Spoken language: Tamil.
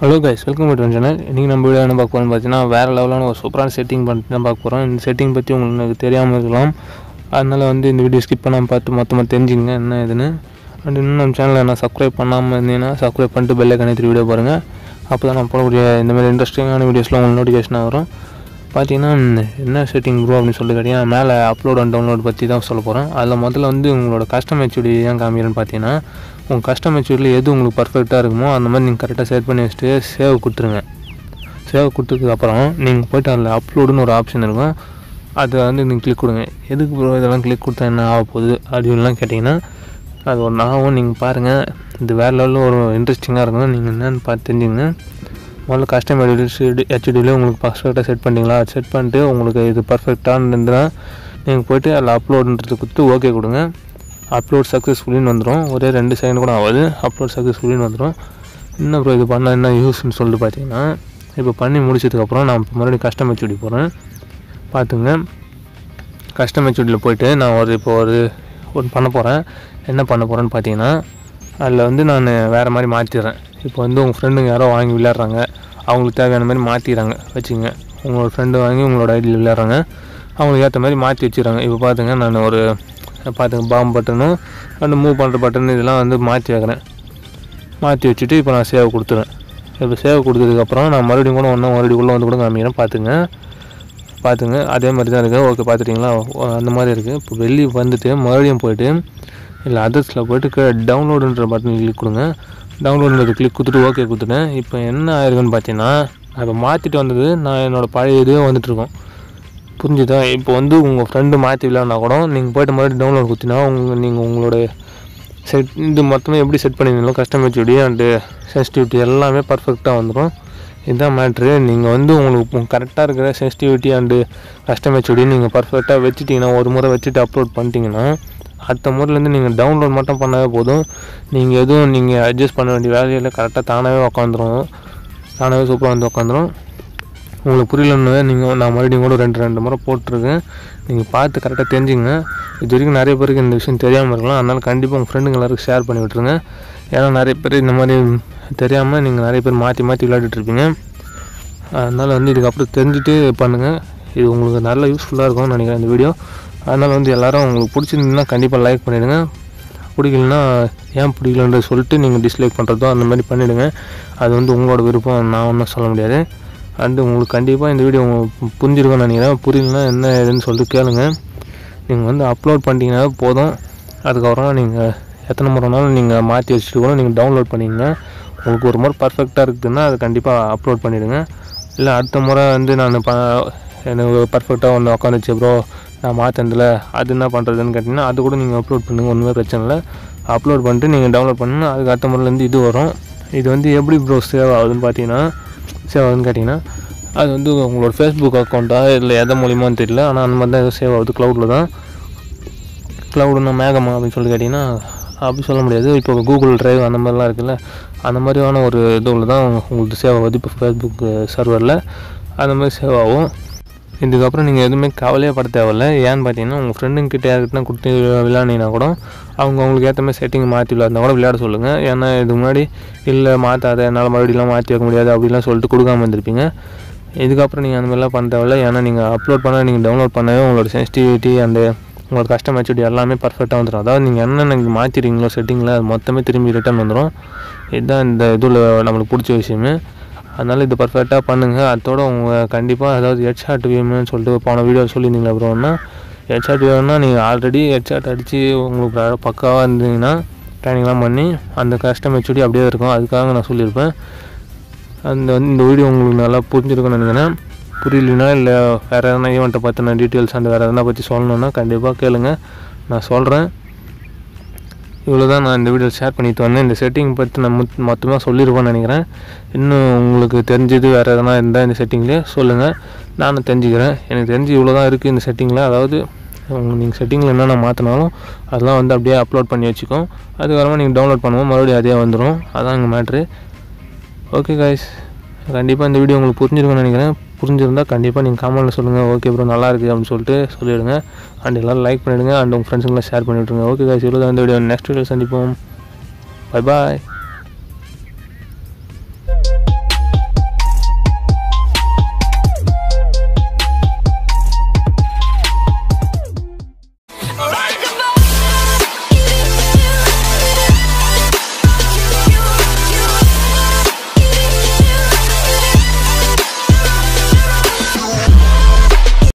hello guys welcome to channel இன்றைக்கி நம்ம வீடியோ என்ன பார்க்க போகிறோம்னு பார்த்தீங்கன்னா வேறு லெவலான ஒரு சூப்பரான செட்டிங் பண்ணிட்டு தான் பார்க்க போகிறோம் இந்த செட்டிங் பற்றி உங்களுக்கு தெரியாமல் இருக்கலாம் அதனால் வந்து இந்த வீடியோ ஸ்கிப் பண்ணாமல் பார்த்து மொத்தமாக தெரிஞ்சுங்க என்ன இதுன்னு அண்ட் இன்னும் நம்ம சேனலை என்ன சப்ஸ்கிரைப் பண்ணாமல் இருந்தீங்கன்னா சப்ஸ்கிரைப் பண்ணிட்டு பெல்லை கணக்கு வீடியோ பாருங்கள் அப்போ தான் நான் போடக்கூடிய இந்த மாதிரி இன்ட்ரெஸ்டிங்கான வீடியோஸ்லாம் உங்களுக்கு நோட்டிஃபிகேஷனாக வரும் பார்த்தீங்கன்னா என்ன செட்டிங் ப்ரோ அப்படின்னு சொல்லி கேட்டிங்கன்னா மேலே அப்லோட் அண்ட் டவுன்லோட் பற்றி தான் சொல்ல போகிறேன் அதில் முதல்ல வந்து உங்களோட கஸ்டம் ஹெச்டி ஏன் காமிக்கிறேன்னு பார்த்தீங்கன்னா உங்கள் கஸ்டம் ஹெச்டியில் எது உங்களுக்கு பர்ஃபெக்டாக இருக்குமோ அந்த மாதிரி நீங்கள் கரெக்டாக செட் பண்ணி வச்சுட்டு சேவ் கொடுத்துருங்க சேவ் கொடுத்ததுக்கப்புறம் நீங்கள் போய்ட்டு அதில் அப்லோடுன்னு ஒரு ஆப்ஷன் இருக்கும் அதை வந்து நீங்கள் கிளிக் கொடுங்க எதுக்கு ப்ரோ இதெல்லாம் கிளிக் கொடுத்தா என்ன ஆக போகுது அப்படின்லாம் கேட்டிங்கன்னா அது ஒரு ஆகும் நீங்கள் பாருங்கள் இது வேறு லெவலில் ஒரு இன்ட்ரெஸ்டிங்காக இருக்கும் நீங்கள் என்னென்னு பார்த்து தெரிஞ்சுங்க முதல்ல கஸ்டம் ஹெச்டியில் உங்களுக்கு பர்ஃபெக்டாக செட் பண்ணிங்களா செட் பண்ணிட்டு உங்களுக்கு இது பர்ஃபெக்டாக இருந்ததுன்னா நீங்கள் போய்ட்டு அதில் அப்லோடுன்றது கொடுத்து ஓகே கொடுங்க அப்லோட் சக்ஸஸ்ஃபுல்லின்னு வந்துடும் ஒரே ரெண்டு செகண்ட் கூட ஆகாது அப்லோட் சக்ஸஸ்ஃபுல்லின்னு வந்துடும் இன்னும் அப்புறம் இது பண்ணால் என்ன யூஸ்ன்னு சொல்லிட்டு பார்த்தீங்கன்னா இப்போ பண்ணி முடிச்சதுக்கப்புறம் நான் இப்போ மறுபடியும் கஸ்டம் ஹெச்டி போகிறேன் பார்த்துங்க கஸ்டம் ஹெச்டியில் போயிட்டு நான் ஒரு இப்போ ஒரு ஒன்று பண்ண போகிறேன் என்ன பண்ண போகிறேன்னு பார்த்தீங்கன்னா அதில் வந்து நான் வேறு மாதிரி மாற்றிடுறேன் இப்போ வந்து உங்கள் ஃப்ரெண்டுங்க யாரோ வாங்கி விளையாடுறாங்க அவங்களுக்கு தேவையான மாதிரி மாற்றிடுறாங்க வச்சுங்க உங்களோட ஃப்ரெண்டு வாங்கி உங்களோட ஐடியில் விளையாடுறாங்க அவங்களுக்கு ஏற்ற மாதிரி மாற்றி வச்சுறாங்க இப்போ பார்த்துங்க நான் ஒரு பார்த்துங்க பாம் பட்டனும் அண்ட் மூவ் பண்ணுற பட்டன் இதெல்லாம் வந்து மாற்றி வைக்கிறேன் மாற்றி வச்சுட்டு இப்போ நான் சேவ் கொடுத்துருவேன் இப்போ சேவ் கொடுத்ததுக்கப்புறம் நான் மறுபடியும் கூட ஒன்றும் மறுபடியும் உள்ளே வந்து கூட காமிக்கிறேன் பார்த்துங்க பார்த்துங்க அதே மாதிரி தான் இருக்குது ஓகே பார்த்துட்டிங்களா ஓ, அந்த மாதிரி இருக்குது இப்போ வெளியே வந்துட்டு மறுபடியும் போயிட்டு இல்லை அதர்ஸில் போயிட்டு கீழே டவுன்லோடுன்ற பட்டன் கிளிக் கொடுங்க டவுன்லோடுன்றது கிளிக் கொடுத்துட்டு ஓகே கொடுத்துட்டேன் இப்போ என்ன ஆயிருக்குன்னு பார்த்தீங்கன்னா நான் இப்போ மாற்றிட்டு வந்தது நான் என்னோடய பழைய இதுவே வந்துட்டுருக்கோம் புரிஞ்சுதா இப்போ வந்து உங்கள் ஃப்ரெண்டு மாற்றி விளையாடினா கூட நீங்கள் போய்ட்டு மறுபடியும் டவுன்லோட் கொடுத்தீங்கன்னா உங்கள் நீங்கள் உங்களுடைய செட் இது மொத்தமாக எப்படி செட் பண்ணியிருந்தீங்களோ கஸ்டமர்ச்சுடி அண்டு சென்சிட்டிவிட்டி எல்லாமே பர்ஃபெக்டாக வந்துடும் இதுதான் மேட்ரு நீங்கள் வந்து உங்களுக்கு கரெக்டாக இருக்கிற சென்சிட்டிவிட்டி அண்டு கஸ்டமர்ச்சுடி நீங்கள் பர்ஃபெக்டாக வச்சுட்டிங்கன்னா ஒரு முறை வச்சுட்டு அப்லோட் பண்ணிட்டீங்கன்னா அடுத்த முறையிலேருந்து நீங்கள் டவுன்லோட் மட்டும் பண்ணாவே போதும் நீங்கள் எதுவும் நீங்கள் அட்ஜஸ்ட் பண்ண வேண்டிய வேலையில் கரெக்டாக தானாகவே உட்காந்துரும் தானாகவே சூப்பராக வந்து உட்காந்துரும் உங்களுக்கு புரியலன்னு நீங்கள் நான் மறுபடியும் கூட ரெண்டு ரெண்டு முறை போட்டிருக்கேன் நீங்கள் பார்த்து கரெக்டாக தெரிஞ்சுங்க இது வரைக்கும் நிறைய பேருக்கு இந்த விஷயம் தெரியாமல் இருக்கலாம் அதனால் கண்டிப்பாக உங்கள் ஃப்ரெண்டுங்க எல்லாருக்கும் ஷேர் பண்ணி விட்ருங்க ஏன்னா நிறைய பேர் இந்த மாதிரி தெரியாமல் நீங்கள் நிறைய பேர் மாற்றி மாற்றி விளையாடிட்டு இருப்பீங்க அதனால் வந்து இதுக்கப்புறம் தெரிஞ்சுட்டு பண்ணுங்கள் இது உங்களுக்கு நல்ல யூஸ்ஃபுல்லாக இருக்கும்னு நினைக்கிறேன் இந்த வீடியோ அதனால் வந்து எல்லோரும் உங்களுக்கு பிடிச்சிருந்ததுன்னா கண்டிப்பாக லைக் பண்ணிவிடுங்க பிடிக்கலனா ஏன் பிடிக்கலன்றது சொல்லிட்டு நீங்கள் டிஸ்லைக் பண்ணுறதோ அந்த மாதிரி பண்ணிவிடுங்க அது வந்து உங்களோட விருப்பம் நான் ஒன்றும் சொல்ல முடியாது அண்டு உங்களுக்கு கண்டிப்பாக இந்த வீடியோ உங்களுக்கு புரிஞ்சிருக்கும்னு நினைக்கிறேன் புரியலனா என்ன ஏதுன்னு சொல்லிட்டு கேளுங்க நீங்கள் வந்து அப்லோட் பண்ணிட்டீங்கன்னா போதும் அதுக்கப்புறமா நீங்கள் எத்தனை முறைனாலும் நீங்கள் மாற்றி வச்சுட்டு கூட நீங்கள் டவுன்லோட் பண்ணிங்க உங்களுக்கு ஒரு முறை பர்ஃபெக்டாக இருக்குதுன்னா அது கண்டிப்பாக அப்லோட் பண்ணிவிடுங்க இல்லை அடுத்த முறை வந்து நான் ப எனக்கு பர்ஃபெக்டாக ஒன்று உட்காந்துச்சு ப்ரோ நான் மாற்றினதில் அது என்ன பண்ணுறதுன்னு கேட்டிங்கன்னா அது கூட நீங்கள் அப்லோட் பண்ணுங்கள் ஒன்றுமே பிரச்சனை இல்லை அப்லோட் பண்ணிட்டு நீங்கள் டவுன்லோட் பண்ணுங்க அதுக்கு அடுத்த முறையிலேருந்து இது வரும் இது வந்து எப்படி ப்ரோ சேவ் ஆகுதுன்னு பார்த்தீங்கன்னா சேவ் ஆகுதுன்னு கேட்டிங்கன்னா அது வந்து உங்களோட ஃபேஸ்புக் அக்கௌண்ட்டா இல்லை எதை மூலியமான்னு தெரியல ஆனால் அந்த மாதிரி தான் எதுவும் சேவ் ஆகுது க்ளவுடில் தான் க்ளவுடுனா மேகமா அப்படின்னு சொல்லி கேட்டிங்கன்னா அப்படி சொல்ல முடியாது இப்போ கூகுள் டிரைவ் அந்த மாதிரிலாம் இருக்குல்ல அந்த மாதிரியான ஒரு இதுவில் தான் உங்களுக்கு சேவ் ஆகுது இப்போ ஃபேஸ்புக் சர்வரில் அந்த மாதிரி சேவ் ஆகும் இதுக்கப்புறம் நீங்கள் எதுவுமே கவலையே பட தேவையில்ல ஏன்னு பார்த்தீங்கன்னா உங்கள் ஃப்ரெண்டுங்க கிட்ட யாருக்கிட்ட கொடுத்து விளையாடினா கூட அவங்க அவங்களுக்கு ஏற்ற மாதிரி செட்டிங் மாற்றி விளையாடுனா கூட விளையாட சொல்லுங்கள் ஏன்னா இதுக்கு முன்னாடி இல்லை மாற்றாத என்னால் மறுபடியும் மாற்றி வைக்க முடியாது அப்படிலாம் சொல்லிட்டு கொடுக்காம இருந்திருப்பீங்க இதுக்கப்புறம் நீங்கள் அந்த மாதிரிலாம் பண்ண தேவையில்ல ஏன்னா நீங்கள் அப்லோட் பண்ண நீங்கள் டவுன்லோட் பண்ணவே உங்களோட சென்சிட்டிவிட்டி அந்த உங்களோட கஸ்டம் ஹெச்டி எல்லாமே பர்ஃபெக்டாக வந்துடும் அதாவது நீங்கள் என்னென்ன நீங்கள் மாற்றிடுறீங்களோ செட்டிங்கில் அது மொத்தமே திரும்பி ரிட்டர்ன் வந்துடும் இதுதான் இந்த இதில் நம்மளுக்கு பிடிச்ச விஷயமே அதனால் இது பர்ஃபெக்டாக பண்ணுங்கள் அதோட உங்கள் கண்டிப்பாக அதாவது ஹெட்ஷாட் வேணும்னு சொல்லிட்டு போன வீடியோ சொல்லியிருந்தீங்களா அப்புறம்னா ஹெட்ஷாட் வேணும்னா நீங்கள் ஆல்ரெடி ஹெட்ஷாட் அடித்து உங்களுக்கு ப- பக்காவாக இருந்தீங்கன்னா ட்ரைனிங்லாம் பண்ணி அந்த கஸ்டம் ஹெச்டி அப்படியே இருக்கும் அதுக்காக நான் சொல்லியிருப்பேன் அந்த வந்து இந்த வீடியோ உங்களுக்கு நல்லா புரிஞ்சிருக்கும்னு நினைக்கிறேன் புரியலனா இல்லை வேறு எதனா ஈவெண்ட்டை பற்றின டீட்டெயில்ஸ் அந்த வேறு எதனா பற்றி சொல்லணுன்னா கண்டிப்பாக கேளுங்க நான் சொல்கிறேன் இவ்வளோ தான் நான் இந்த வீடியோ ஷேர் பண்ணிட்டு வந்தேன் இந்த செட்டிங் பற்றி நான் முத் மொத்தமாக சொல்லியிருப்பேன்னு நினைக்கிறேன் இன்னும் உங்களுக்கு தெரிஞ்சது வேறு எதனா இருந்தால் இந்த செட்டிங்லேயே சொல்லுங்கள் நானும் தெரிஞ்சுக்கிறேன் எனக்கு தெரிஞ்சு இவ்வளோ தான் இருக்குது இந்த செட்டிங்கில் அதாவது நீங்கள் செட்டிங்கில் என்னென்ன மாற்றினாலும் அதெல்லாம் வந்து அப்படியே அப்லோட் பண்ணி வச்சுக்கோம் அதுக்கப்புறமா நீங்கள் டவுன்லோட் பண்ணுவோம் மறுபடியும் அதே வந்துடும் அதான் எங்கள் மேட்ரு ஓகே காய்ஸ் கண்டிப்பாக இந்த வீடியோ உங்களுக்கு புரிஞ்சிருக்கும்னு நினைக்கிறேன் புரிஞ்சிருந்தால் கண்டிப்பாக நீங்கள் காமெண்ட்டில் சொல்லுங்கள் ஓகே ப்ரோ நல்லா இருக்குது அப்படின்னு சொல்லிட்டு சொல்லிவிடுங்க அண்ட் எல்லோரும் லைக் பண்ணிவிடுங்க அண்ட் உங்கள் ஃப்ரெண்ட்ஸுங்களாம் ஷேர் பண்ணி விட்ருங்க ஓகே காய்ஸ் இவ்வளோ தான் இந்த வீடியோ நெக்ஸ்ட் வீடியோ சந்திப்போம் பை பாய்